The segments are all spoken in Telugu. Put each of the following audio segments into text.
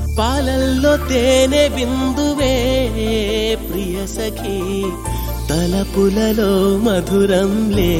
పాలల్లో తేనె బిందువే ప్రియ సఖి తలపులలో మధురంలే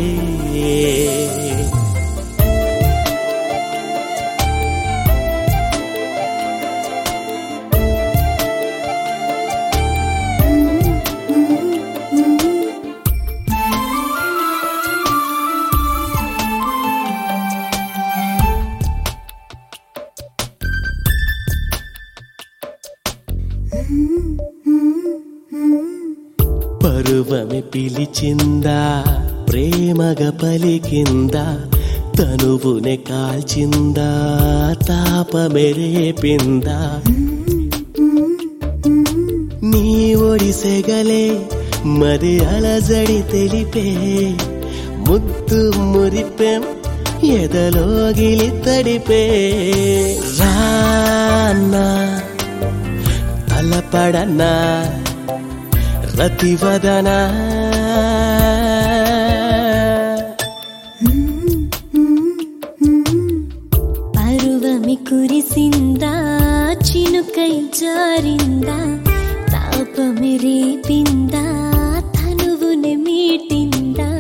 పరువమి పిలిచిందా ప్రేమగా పలికిందా తనువునే కాల్చిందా తాపమెరేపిందా నీ ఒడిసెగలే మరి అలజడి తెలిపే ముద్దు మురిపెం ఎదలోగిలి తడిపే రాన్నా తలపడనా రతివదనా పరువమి కురిసిందా చినుకై జారిందా తాపమి రేపిందా తనువుని మీటిందా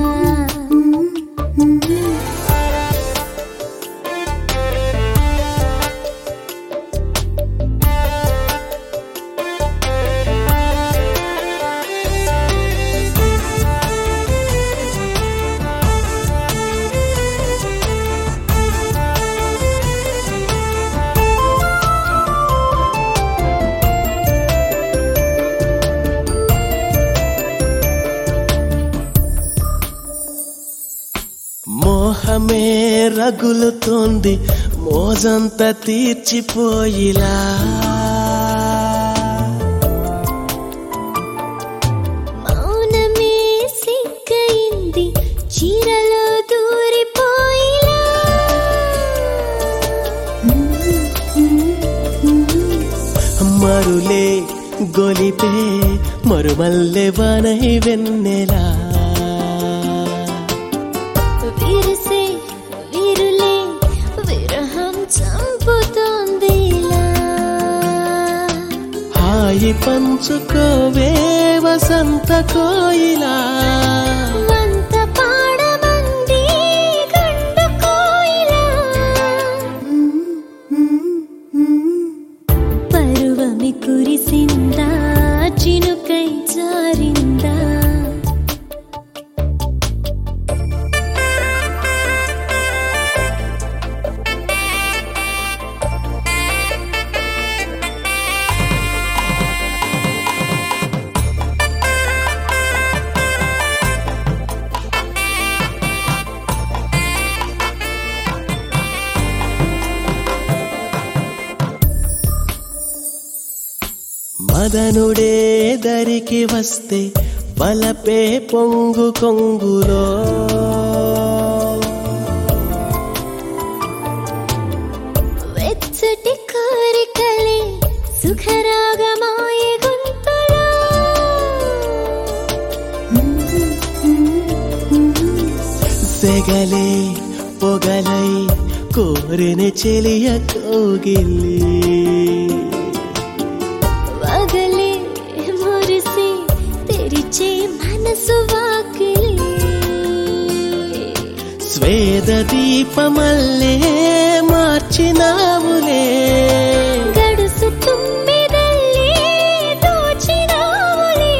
మోహమే రగులుతోంది మోజంత తీర్చిపోయిలా మౌనమే సిగ్గయింది చీరలో దూరిపోయిలా మరులే గొలిపే మరుమల్లె వనై వెన్నెలా విరిసే విరులే విరహం చంపుతోందిలా హాయి పంచుకోవే వసంత కోయిలా వంత పాడమంది గండు కోయిలా పరువమి కురిసిందా చినుకై జారిందా మదనుడే దరికి వస్తే బలపే పొంగు కొంగులో వెచ్చటి కోరికలే సుఖరాగమాయ గొంతులో సెగలే పొగలై కోరిన చెలియ కోగిలి వగలే మురిసి తెరిచే మనసు వాకిలి స్వేద దీపమల్లే మార్చినావులే గడుసు తుమ్మిదల్లే దోచినావులే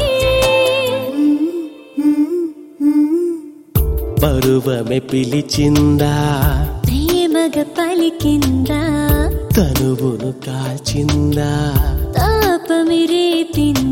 పరువమే పిలిచిందా ప్రేమగ పలికిందా తనువును కాల్చిందా తాపమి రేపిందా